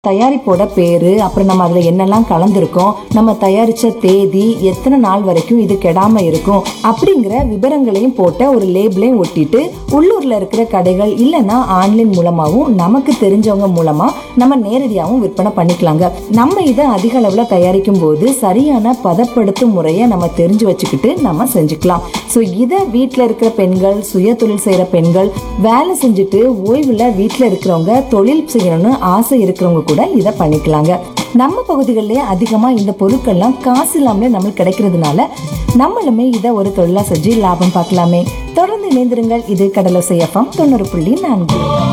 தயாரிப்போட பேரு அப்புறம் நம்ம அதுல என்னெல்லாம் கலந்துருக்கோம் நம்ம தயாரிச்ச தேதி எத்தனை நாள் வரைக்கும் இது கெடாம இருக்கும் அப்படிங்கிற விவரங்களையும் போட்ட ஒரு லேபிளையும் ஒட்டிட்டு உள்ளூர்ல இருக்கிற கடைகள் இல்லைன்னா ஆன்லைன் மூலமாவும் நமக்கு தெரிஞ்சவங்க மூலமா நம்ம நேரடியாகவும் விற்பனை பண்ணிக்கலாங்க நம்ம இதை அதிக அளவுல தயாரிக்கும் போது சரியான பதப்படுத்தும் முறையை நம்ம தெரிஞ்சு வச்சுக்கிட்டு நம்ம செஞ்சுக்கலாம் ஸோ இதை வீட்டில் இருக்கிற பெண்கள் சுய தொழில் செய்கிற பெண்கள் வேலை செஞ்சுட்டு ஓய்வில் வீட்டில் இருக்கிறவங்க தொழில் செய்யணும்னு ஆசை இருக்கிறவங்க கூட இதை பண்ணிக்கலாங்க நம்ம பகுதிகளிலே அதிகமாக இந்த பொருட்கள்லாம் காசு இல்லாமலே நம்மளுக்கு கிடைக்கிறதுனால நம்மளுமே இதை ஒரு தொழிலாக செஞ்சு லாபம் பார்க்கலாமே தொடர்ந்து இணைந்திருங்கள் இது கடலோசை எஃப்எம் தொண்ணூறு புள்ளி நான்கு